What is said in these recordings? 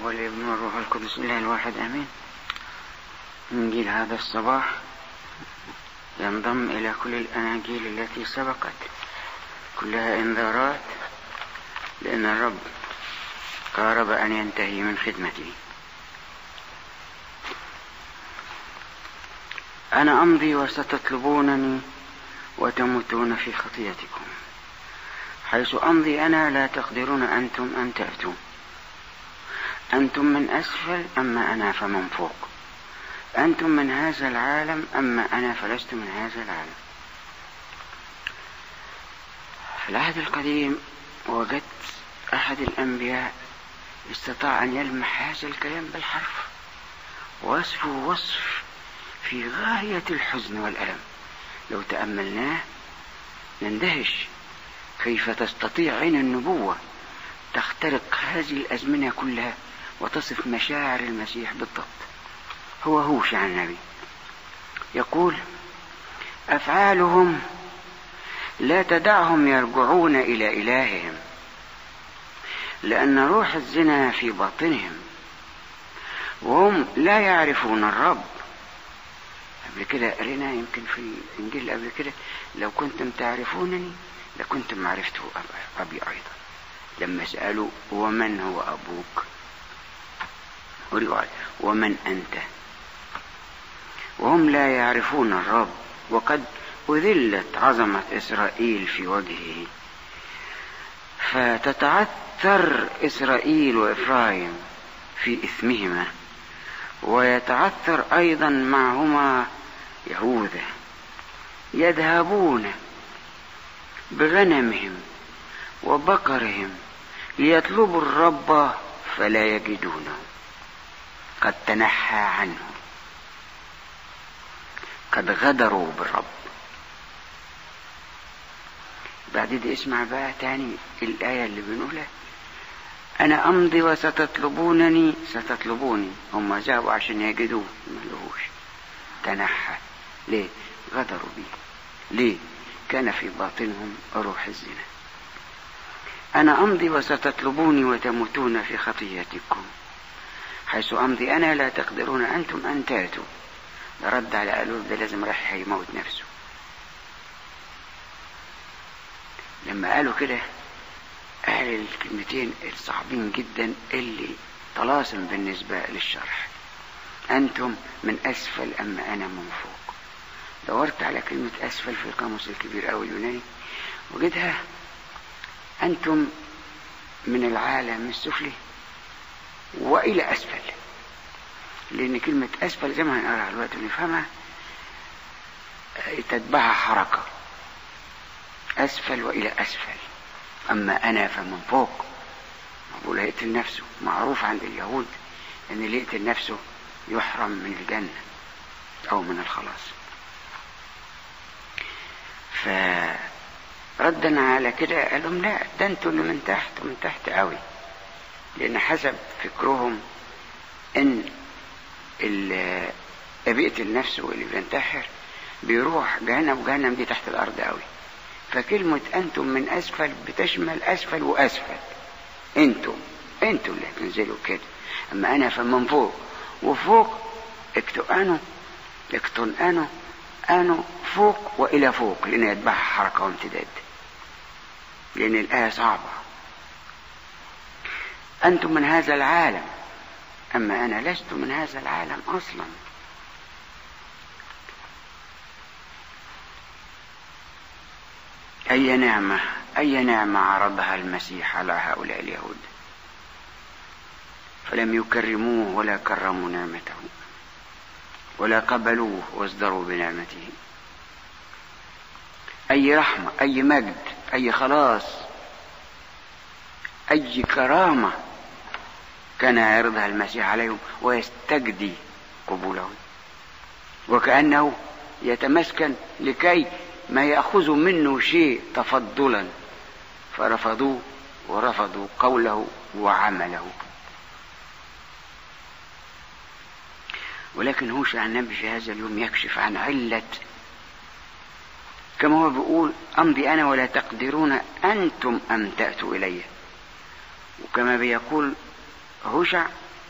والابن والروح القدس الله الواحد امين انجيل هذا الصباح ينضم الى كل الاناجيل التي سبقت كلها انذارات لان الرب قارب ان ينتهي من خدمته انا امضي وستطلبونني وتموتون في خطيتكم حيث امضي انا لا تقدرون انتم ان تاتوا أنتم من أسفل أما أنا فمن فوق أنتم من هذا العالم أما أنا فلست من هذا العالم في العهد القديم وجدت أحد الأنبياء استطاع أن يلمح هذا الكلام بالحرف وصفه وصف في غاية الحزن والألم لو تأملناه نندهش كيف تستطيع عين النبوة تخترق هذه الأزمنة كلها وتصف مشاعر المسيح بالضبط هو هوشع النبي يقول أفعالهم لا تدعهم يرجعون إلى إلههم لأن روح الزنا في باطنهم وهم لا يعرفون الرب قبل كده قرينا يمكن في الإنجيل قبل كده لو كنتم تعرفونني لكنتم عرفته أبي أيضا لما سألوا ومن هو أبوك ورواية ومن أنت وهم لا يعرفون الرب وقد أذلت عظمة إسرائيل في وجهه فتتعثر إسرائيل وإفرايم في إثمهما ويتعثر أيضا معهما يهوذا يذهبون بغنمهم وبقرهم ليطلبوا الرب فلا يجدونه قد تنحى عنه قد غدروا بالرب بعد دي اسمع بقى تاني الآية اللي بنقولها أنا أمضي وستطلبونني ستطلبوني هم ذهبوا عشان يجدوه ما لهوش تنحى ليه غدروا بيه ليه كان في باطنهم روح الزنا أنا أمضي وستطلبوني وتموتون في خطيتكم حيث أمضي أنا لا تقدرون أنتم أن تاتوا ده رد على قالوا ده لازم راح يموت نفسه لما قالوا كده قال الكلمتين الصعبين جدا اللي طلاسم بالنسبة للشرح أنتم من أسفل أما أنا من فوق دورت على كلمة أسفل في القاموس الكبير أو اليوناني وجدها أنتم من العالم السفلي وإلى أسفل لأن كلمة أسفل زي ما هنقرأها دلوقتي ونفهمها تتبعها حركة أسفل وإلى أسفل أما أنا فمن فوق أقول هيقتل نفسه معروف عند اليهود أن اللي يقتل نفسه يحرم من الجنة أو من الخلاص فردا على كده قال لهم لا ده انتوا اللي من تحت ومن تحت قوي لأن حسب فكرهم إن اللي بيقتل نفسه واللي بينتحر بيروح جهنم وجهنم دي تحت الأرض قوي فكلمة أنتم من أسفل بتشمل أسفل وأسفل أنتم أنتم اللي هتنزلوا كده أما أنا فمن فوق وفوق اكتؤانوا اكتنانوا أنوا فوق وإلى فوق لأن يتبعها حركة وامتداد لأن الآية صعبة أنتم من هذا العالم أما أنا لست من هذا العالم أصلا أي نعمة أي نعمة عرضها المسيح على هؤلاء اليهود فلم يكرموه ولا كرموا نعمته ولا قبلوه وازدروا بنعمته أي رحمة أي مجد أي خلاص أي كرامة كان يعرضها المسيح عليهم ويستجدي قبولهم وكأنه يتمسكن لكي ما يأخذوا منه شيء تفضلا فرفضوه ورفضوا قوله وعمله ولكن هوشع النبي في هذا اليوم يكشف عن علة كما هو بيقول أمضي أنا ولا تقدرون أنتم أن تأتوا إلي وكما بيقول هوشع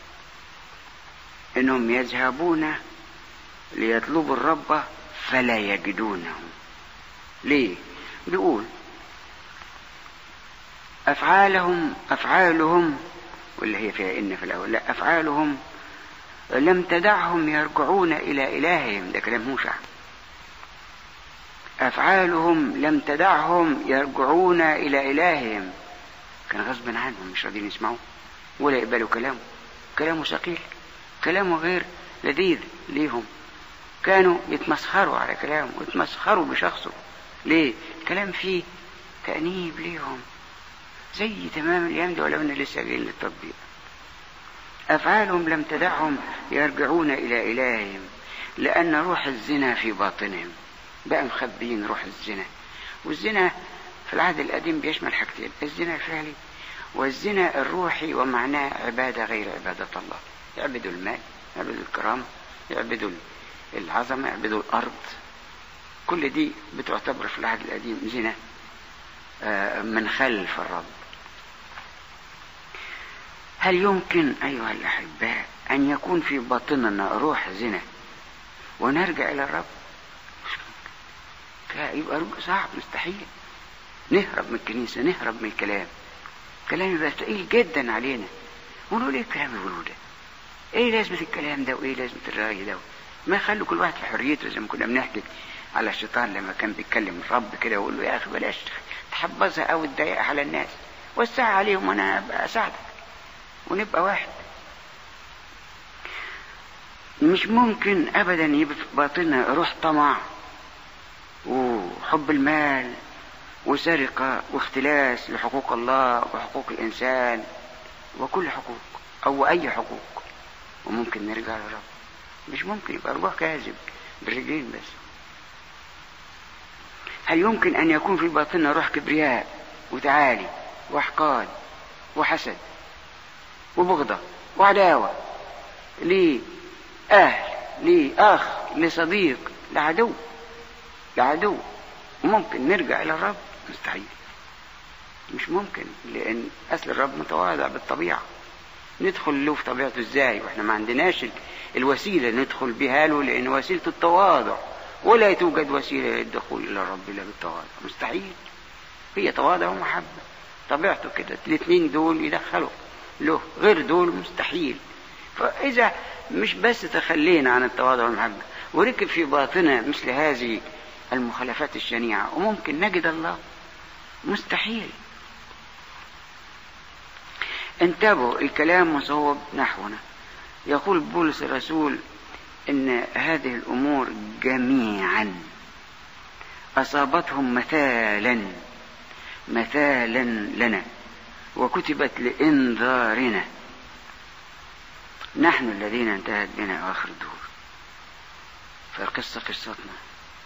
انهم يذهبون ليطلبوا الرب فلا يجدونه ليه بيقول افعالهم افعالهم واللي هي فيها ان في الاول لا افعالهم لم تدعهم يرجعون الى الههم ده كلام موسى افعالهم لم تدعهم يرجعون الى الههم كان غصب عنهم مش راضيين يسمعوه ولا يقبلوا كلامه كلامه ثقيل كلامه غير لذيذ ليهم كانوا يتمسخروا على كلامه ويتمسخروا بشخصه ليه كلام فيه تأنيب ليهم زي تمام الأيام ده ولو أن لسه جايين للتطبيق أفعالهم لم تدعهم يرجعون إلى إلههم لأن روح الزنا في باطنهم بقى مخبيين روح الزنا والزنا في العهد القديم بيشمل حاجتين الزنا الفعلي والزنا الروحي ومعناه عبادة غير عبادة الله يعبدوا المال يعبدوا الكرامة يعبدوا العظمة يعبدوا الأرض كل دي بتعتبر في العهد القديم زنا من خلف الرب هل يمكن أيها الأحباء أن يكون في باطننا روح زنا ونرجع إلى الرب يبقى صعب مستحيل نهرب من الكنيسة نهرب من الكلام كلام يبقى تقيل جدا علينا ونقول ايه الكلام اللي بيقولوه ده ايه لازمة الكلام ده وايه لازمة الرأي ده ما يخلوا كل واحد في حريته زي ما كنا بنحكي على الشيطان لما كان بيتكلم الرب كده ويقول له يا اخي بلاش تحبذها او تضايقها على الناس وسع عليهم وانا ابقى اساعدك ونبقى واحد مش ممكن ابدا يبقى في باطننا روح طمع وحب المال وسرقة واختلاس لحقوق الله وحقوق الإنسان وكل حقوق أو أي حقوق وممكن نرجع للرب مش ممكن يبقى روح كاذب بالرجلين بس هل يمكن أن يكون في باطننا روح كبرياء وتعالي وحقاد وحسد وبغضة وعداوة ليه أهل ليه أخ لصديق لعدو لعدو ممكن نرجع إلى الرب مستحيل مش ممكن لأن أصل الرب متواضع بالطبيعة ندخل له في طبيعته ازاي واحنا ما عندناش الوسيلة ندخل بها له لأن وسيلة التواضع ولا توجد وسيلة للدخول إلى الرب إلا بالتواضع مستحيل هي تواضع ومحبة طبيعته كده الاثنين دول يدخلوا له غير دول مستحيل فإذا مش بس تخلينا عن التواضع والمحبة وركب في باطننا مثل هذه المخالفات الشنيعة وممكن نجد الله مستحيل انتبهوا الكلام مصوب نحونا يقول بولس الرسول ان هذه الامور جميعا اصابتهم مثالا مثالا لنا وكتبت لانذارنا نحن الذين انتهت بنا اخر الدهور فالقصه قصتنا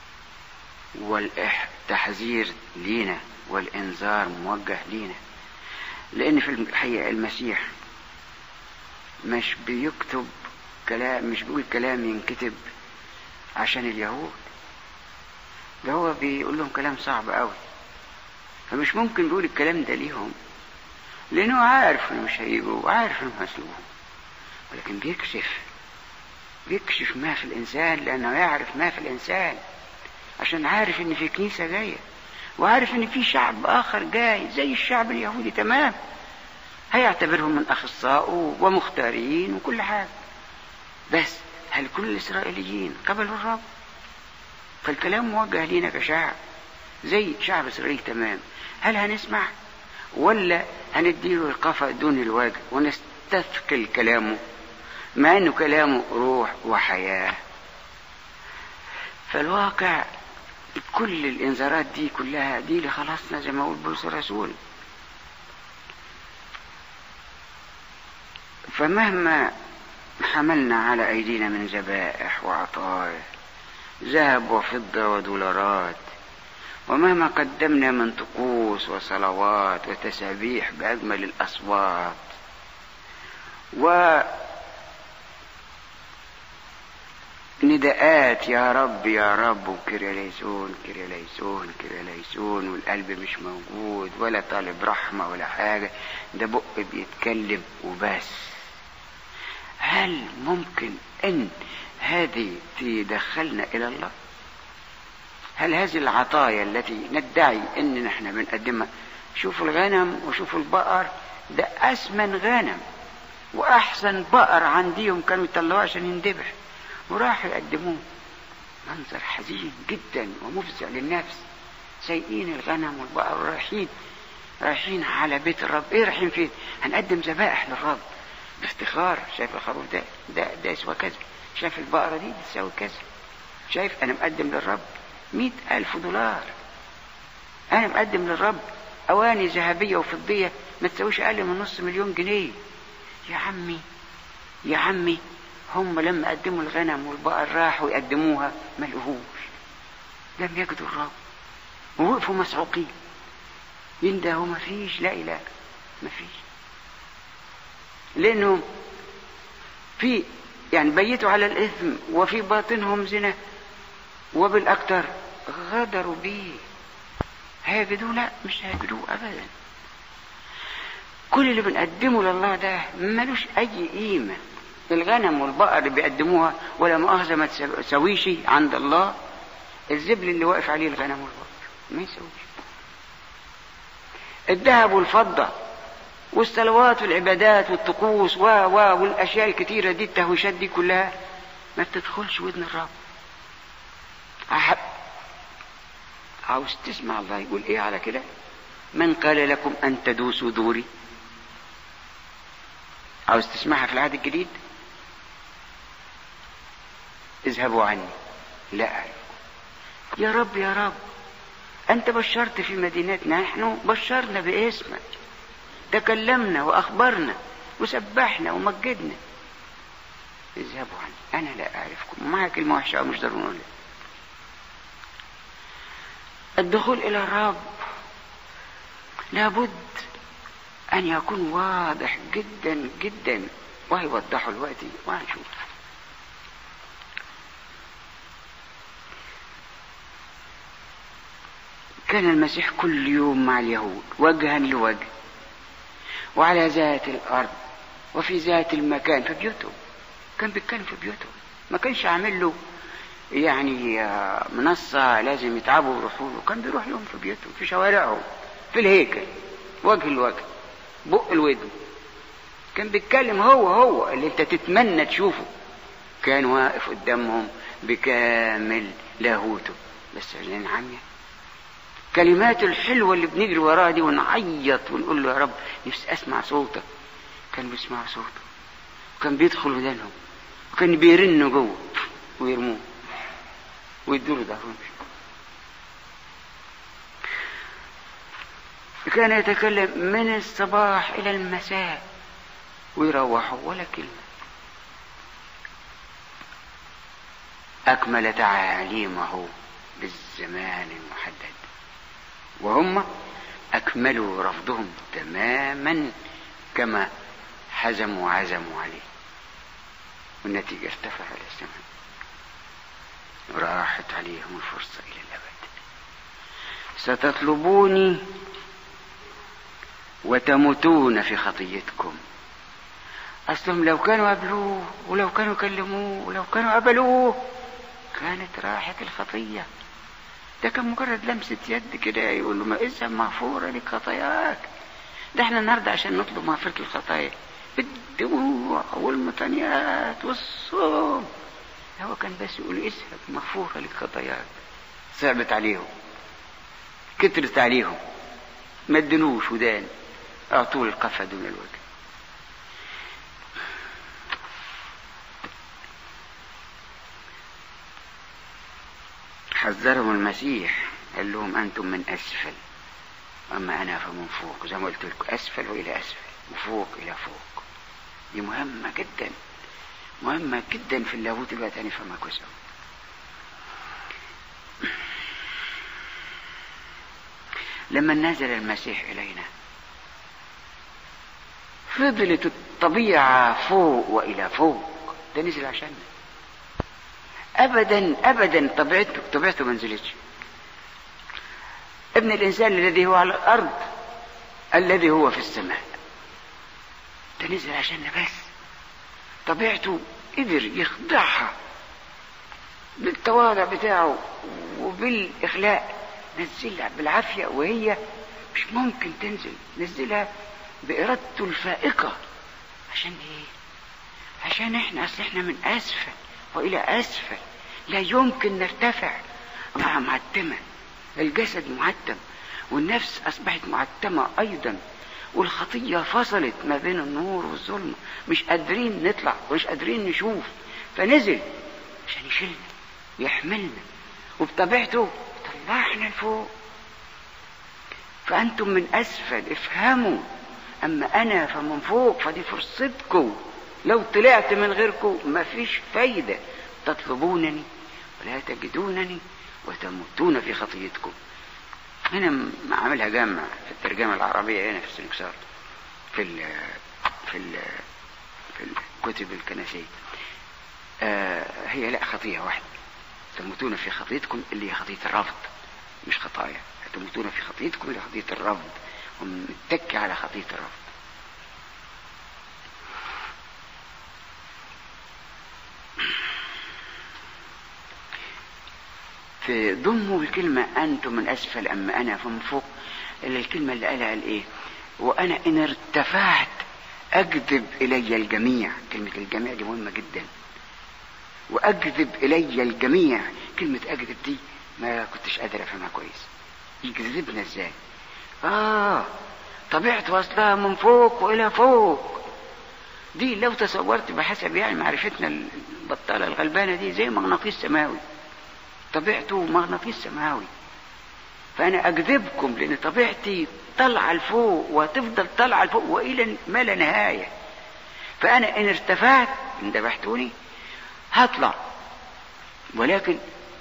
والتحذير لينا والإنذار موجه لينا لأن في الحقيقة المسيح مش بيكتب كلام مش بيقول كلام ينكتب عشان اليهود ده هو بيقول لهم كلام صعب قوي فمش ممكن يقول الكلام ده ليهم لأنه عارف إنه مش هيجوا وعارف إنه هيسلوهم ولكن بيكشف بيكشف ما في الإنسان لأنه يعرف ما في الإنسان عشان عارف ان في كنيسه جايه وعارف ان في شعب اخر جاي زي الشعب اليهودي تمام هيعتبرهم من اخصائه ومختارين وكل حاجه بس هل كل الاسرائيليين قبلوا الرب فالكلام موجه لينا كشعب زي شعب اسرائيل تمام هل هنسمع ولا هنديله القفا دون الوجه ونستثقل كلامه مع انه كلامه روح وحياه فالواقع كل الانذارات دي كلها دي لخلاصنا زي ما قول بولس الرسول فمهما حملنا على ايدينا من ذبائح وعطايا ذهب وفضه ودولارات ومهما قدمنا من طقوس وصلوات وتسابيح باجمل الاصوات و نداءات يا رب يا رب وكريليسون كريليسون كريليسون والقلب مش موجود ولا طالب رحمة ولا حاجة ده بق بيتكلم وبس هل هل ممكن ان هذه تدخلنا الى الله هل هذه العطايا التي ندعي ان نحن بنقدمها شوفوا الغنم وشوفوا البقر ده اسمن غنم واحسن بقر عنديهم كانوا يطلعوه عشان يندبح وراحوا يقدموه منظر حزين جدا ومفزع للنفس سايقين الغنم والبقر ورايحين رايحين على بيت الرب ايه رايحين فين هنقدم ذبائح للرب بافتخار شايف الخروف ده ده ده يسوى كذا شايف البقرة دي تساوي كذا شايف انا مقدم للرب مئة الف دولار انا مقدم للرب اواني ذهبية وفضية ما تساويش اقل من نص مليون جنيه يا عمي يا عمي هم لما قدموا الغنم والبقر راحوا يقدموها ما لقوهوش لم يجدوا الرب ووقفوا مسعوقين يندهوا ما فيش لا اله ما فيش لانه في يعني بيتوا على الاثم وفي باطنهم زنا وبالاكثر غدروا به هيجدوه لا مش هيجدوه ابدا كل اللي بنقدمه لله ده ملوش اي قيمه الغنم والبقر اللي بيقدموها ولا مؤاخذه ما تسويش عند الله الزبل اللي واقف عليه الغنم والبقر ما يسويش الذهب والفضه والصلوات والعبادات والطقوس و و والاشياء الكتيره دي التهويشات دي كلها ما بتدخلش ودن الرب أحب عاوز تسمع الله يقول ايه على كده من قال لكم ان تدوسوا دوري عاوز تسمعها في العهد الجديد اذهبوا عني لا أعرف يا رب يا رب أنت بشرت في مدينتنا نحن بشرنا باسمك تكلمنا وأخبرنا وسبحنا ومجدنا اذهبوا عني أنا لا أعرفكم معك كلمة وحشة مش ضروري نقول الدخول إلى الرب لابد أن يكون واضح جدا جدا وهيوضحوا الوقت وهنشوف كان المسيح كل يوم مع اليهود وجها لوجه وعلى ذات الأرض وفي ذات المكان في بيوتهم كان بيتكلم في بيوتهم ما كانش عامل له يعني منصة لازم يتعبوا ويروحوا له كان بيروح لهم في بيوتهم في شوارعهم في الهيكل وجه لوجه بق الودن كان بيتكلم هو هو اللي انت تتمنى تشوفه كان واقف قدامهم بكامل لاهوته بس عشان عمية كلماته الحلوة اللي بنجري وراها دي ونعيط ونقول له يا رب نفسي اسمع صوتك كان بيسمع صوته وكان بيدخل ودانهم وكان بيرنوا جوه ويرموه ويدوا له ظهرهم كان يتكلم من الصباح إلى المساء ويروحوا ولا كلمة أكمل تعاليمه بالزمان المحدد وهم أكملوا رفضهم تماما كما حزموا وعزموا عليه والنتيجة ارتفع إلى السماء وراحت عليهم الفرصة إلى الأبد ستطلبوني وتموتون في خطيتكم أصلهم لو كانوا قبلوه ولو كانوا كلموه ولو كانوا قبلوه كانت راحت الخطية ده كان مجرد لمسة يد كده يقول له ما اذهب مغفورة لك خطاياك ده احنا النهارده عشان نطلب مغفرة الخطايا بالدموع والمتنيات والصوم هو كان بس يقول اذهب مغفورة لك خطاياك صعبت عليهم كترت عليهم ما ادنوش ودان اعطوه القفا دون الوجه حذرهم المسيح قال لهم انتم من اسفل اما انا فمن فوق زي ما قلت لكم اسفل والى اسفل وفوق الى فوق دي مهمة جدا مهمة جدا في اللاهوت دلوقتي هنفهمها كويس لما نزل المسيح إلينا فضلت الطبيعة فوق وإلى فوق ده نزل عشاننا أبدا أبدا طبيعته طبيعته ما نزلتش ابن الإنسان الذي هو على الأرض الذي هو في السماء ده نزل عشاننا بس طبيعته قدر يخضعها بالتواضع بتاعه وبالإخلاء نزلها بالعافية وهي مش ممكن تنزل نزلها بإرادته الفائقة عشان ايه عشان احنا اصل احنا من اسفل والى اسفل لا يمكن نرتفع مع معتمة الجسد معتم والنفس اصبحت معتمة ايضا والخطية فصلت ما بين النور والظلمة مش قادرين نطلع ومش قادرين نشوف فنزل عشان يشيلنا ويحملنا وبطبيعته طلعنا لفوق فأنتم من أسفل افهموا أما أنا فمن فوق فدي فرصتكم لو طلعت من غيركم مفيش فايدة تطلبونني ولا تجدونني وتموتون في خطيتكم هنا عاملها جامع في الترجمة العربية هنا في السنكسار في ال في ال في الكتب الكنسية آه هي لا خطية واحدة تموتون في خطيتكم اللي هي خطية الرفض مش خطايا تموتون في خطيتكم اللي هي خطية الرفض ومتكي على خطية الرفض في ضموا الكلمة أنتم من أسفل أما أنا فمن فوق إلا الكلمة اللي قالها قال إيه وأنا إن ارتفعت أجذب إلي الجميع كلمة الجميع دي مهمة جدا وأجذب إلي الجميع كلمة أجذب دي ما كنتش قادر أفهمها كويس يجذبنا إزاي آه طبيعة وصلها من فوق وإلى فوق دي لو تصورت بحسب يعني معرفتنا البطالة الغلبانة دي زي مغناطيس سماوي طبيعته مغناطيس سماوي فأنا أجذبكم لأن طبيعتي طالعة لفوق وتفضل طالعة لفوق وإلى ما لا نهاية فأنا إن ارتفعت إن ذبحتوني هطلع ولكن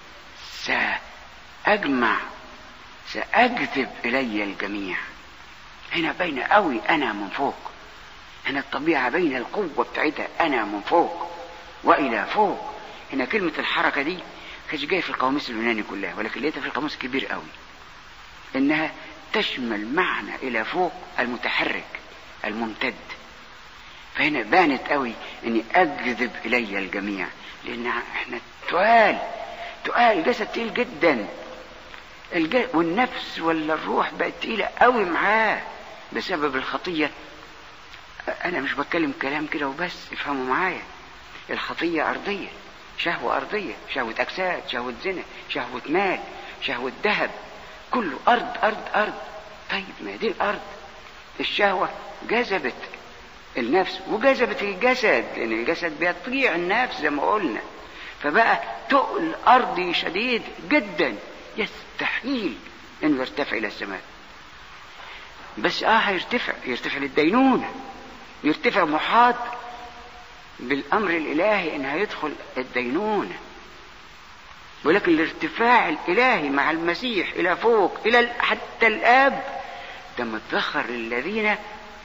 سأجمع سأجذب إلي الجميع هنا باينة قوي أنا من فوق هنا الطبيعة بين القوة بتاعتها أنا من فوق وإلى فوق هنا كلمة الحركة دي كانش جاية في القواميس اليوناني كلها ولكن لقيتها في القاموس كبير قوي إنها تشمل معنى إلى فوق المتحرك الممتد فهنا بانت قوي إني أجذب إلي الجميع لأن إحنا تقال تقال جسد تقيل جدا الج... والنفس ولا الروح بقت تقيلة قوي معاه بسبب الخطية أنا مش بتكلم كلام كده وبس افهموا معايا الخطية أرضية شهوة أرضية شهوة أجساد شهوة زنا شهوة مال شهوة ذهب كله أرض أرض أرض طيب ما دي الأرض الشهوة جذبت النفس وجذبت الجسد لأن الجسد بيطيع النفس زي ما قلنا فبقى تقل أرضي شديد جدا يستحيل انه يرتفع الى السماء بس اه هيرتفع يرتفع للدينونة يرتفع محاط بالامر الالهي ان هيدخل الدينونة ولكن الارتفاع الالهي مع المسيح الى فوق الى حتى الاب ده متذخر للذين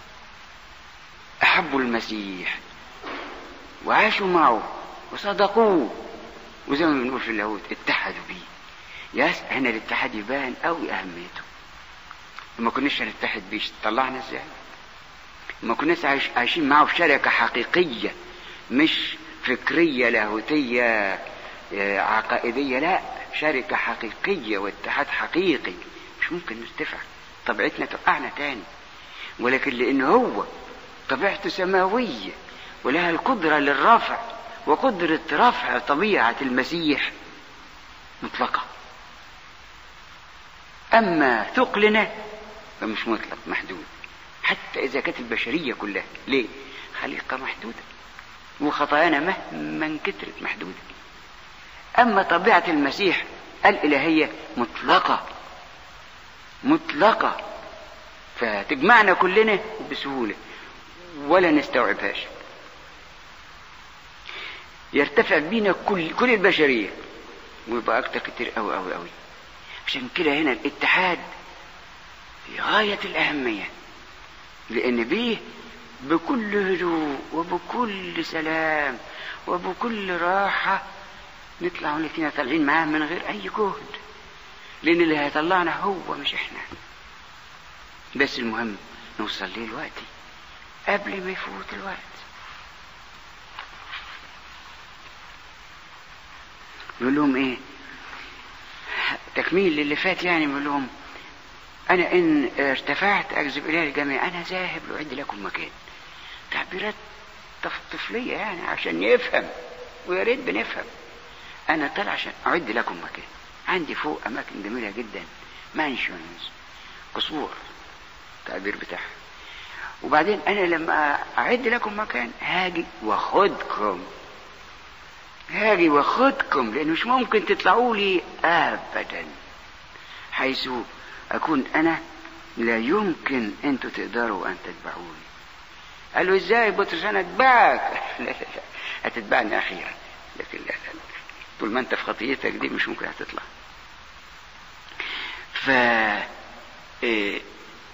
احبوا المسيح وعاشوا معه وصدقوه وزي ما بنقول في اللاهوت اتحدوا بيه يس هنا الاتحاد يبان قوي اهميته ما كناش هنتحد بيه طلعنا ازاي ما كناش عايش عايشين معه في شركة حقيقية مش فكرية لاهوتية عقائدية لا شركة حقيقية واتحاد حقيقي مش ممكن نرتفع طبيعتنا توقعنا تاني ولكن لان هو طبيعته سماوية ولها القدرة للرفع وقدرة رفع طبيعة المسيح مطلقة أما ثقلنا فمش مطلق محدود حتى إذا كانت البشرية كلها ليه؟ خليقة محدودة وخطايانا مهما كترت محدودة أما طبيعة المسيح الإلهية مطلقة مطلقة فتجمعنا كلنا بسهولة ولا نستوعبهاش يرتفع بينا كل كل البشرية ويبقى أكتر كتير قوي قوي قوي عشان كده هنا الاتحاد في غاية الأهمية لأن بيه بكل هدوء وبكل سلام وبكل راحة نطلع ونتينا طالعين معاه من غير أي جهد لأن اللي هيطلعنا هو مش إحنا بس المهم نوصل ليه الوقت قبل ما يفوت الوقت يقول لهم ايه تكميل للي فات يعني يقول لهم انا ان ارتفعت اجذب اليه الجميع انا ذاهب لاعد لكم مكان تعبيرات طفليه يعني عشان يفهم ويا ريت بنفهم انا طالع عشان اعد لكم مكان عندي فوق اماكن جميله جدا مانشونز قصور التعبير بتاعها وبعدين انا لما اعد لكم مكان هاجي واخدكم هاجي واخدكم لان مش ممكن تطلعوا لي ابدا حيث اكون انا لا يمكن انتوا تقدروا ان تتبعوني قال له ازاي بطرس انا اتبعك لا لا لا هتتبعني اخيرا لكن لا لا لا طول ما انت في خطيتك دي مش ممكن هتطلع ف إيه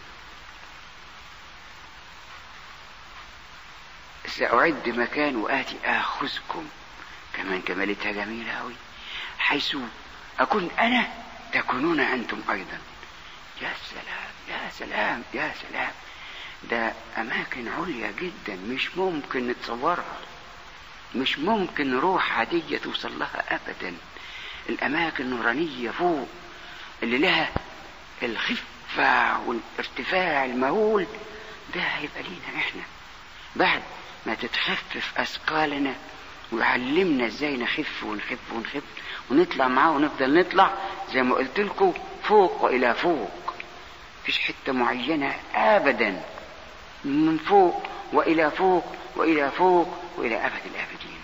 سأعد مكان وآتي آخذكم كمان كمالتها جميلة أوي حيث أكون أنا تكونون أنتم أيضا يا سلام يا سلام يا سلام ده أماكن عليا جدا مش ممكن نتصورها مش ممكن روح عادية توصل لها أبدا الأماكن النورانية فوق اللي لها الخفة والارتفاع المهول ده هيبقى لينا احنا بعد ما تتخفف أثقالنا ويعلمنا ازاي نخف ونخف ونخف ونطلع معاه ونفضل نطلع زي ما قلت لكم فوق والى فوق مفيش حته معينه ابدا من فوق والى فوق والى فوق والى ابد الابدين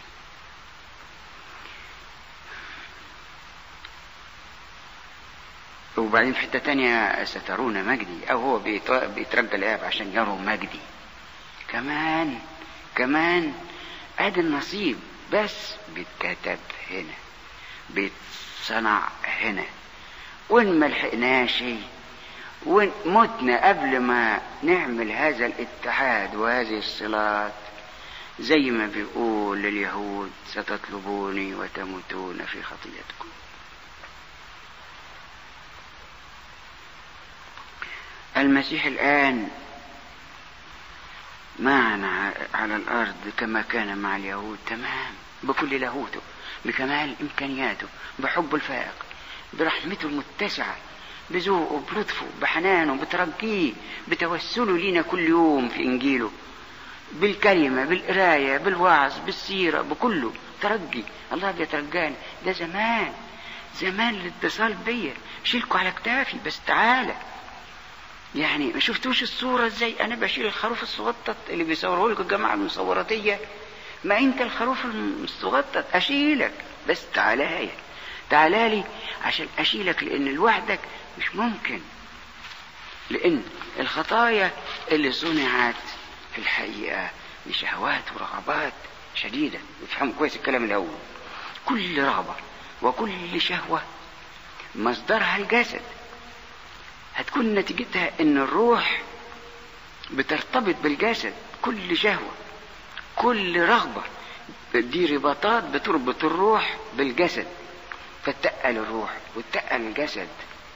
وبعدين في حته تانية سترون مجدي او هو بيترجى الاب عشان يروا مجدي كمان كمان ادي النصيب بس بيتكتب هنا بيتصنع هنا وان ما لحقناش وان متنا قبل ما نعمل هذا الاتحاد وهذه الصلات زي ما بيقول لليهود ستطلبوني وتموتون في خطيتكم المسيح الآن معنا على الأرض كما كان مع اليهود تمام بكل لاهوته بكمال إمكانياته بحب الفائق برحمته المتسعة بذوقه بلطفه بحنانه بترجيه بتوسله لينا كل يوم في إنجيله بالكلمة بالقراية بالوعظ بالسيرة بكله ترجي الله بيترجاني ده زمان زمان الاتصال بيا شيلكوا على كتافي بس تعالى يعني ما شفتوش الصورة ازاي انا بشيل الخروف الصغطط اللي بيصوروه لكم الجماعة المصوراتية ما انت الخروف الصغطط اشيلك بس تعالى تعالى لي عشان اشيلك لان لوحدك مش ممكن لان الخطايا اللي صنعت في الحقيقة بشهوات ورغبات شديدة افهموا كويس الكلام الاول كل رغبة وكل شهوة مصدرها الجسد هتكون نتيجتها ان الروح بترتبط بالجسد كل شهوة كل رغبة دي رباطات بتربط الروح بالجسد فتقل الروح وتقل الجسد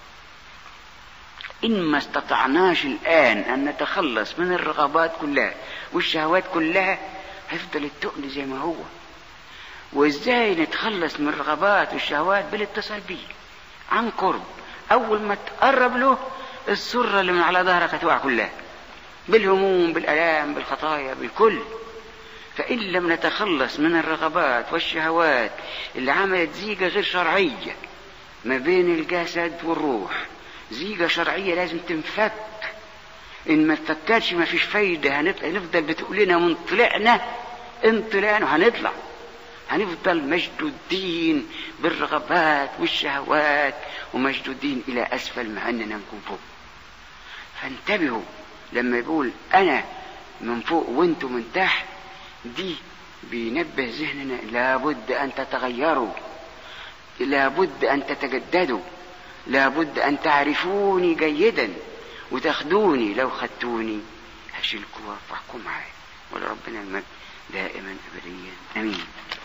إن ما استطعناش الآن أن نتخلص من الرغبات كلها والشهوات كلها هيفضل التقل زي ما هو وإزاي نتخلص من الرغبات والشهوات بالاتصال بيه عن قرب أول ما تقرب له السرة اللي من على ظهرك هتقع كلها بالهموم بالآلام بالخطايا بالكل فإن لم نتخلص من الرغبات والشهوات اللي عملت زيجة غير شرعية ما بين الجسد والروح زيجة شرعية لازم تنفك إن ما تفكرش ما فيش فايدة هنفضل بتقولنا من طلعنا إن طلعنا هنطلع هنفضل مشدودين بالرغبات والشهوات ومشدودين إلى أسفل مع أننا نكون فوق فانتبهوا لما يقول أنا من فوق وانتم من تحت دي بينبه ذهننا لابد أن تتغيروا لابد أن تتجددوا لابد أن تعرفوني جيدا وتاخدوني لو خدتوني هشيلكوا وارفعكم معايا ولربنا المجد دائما أبديا أمين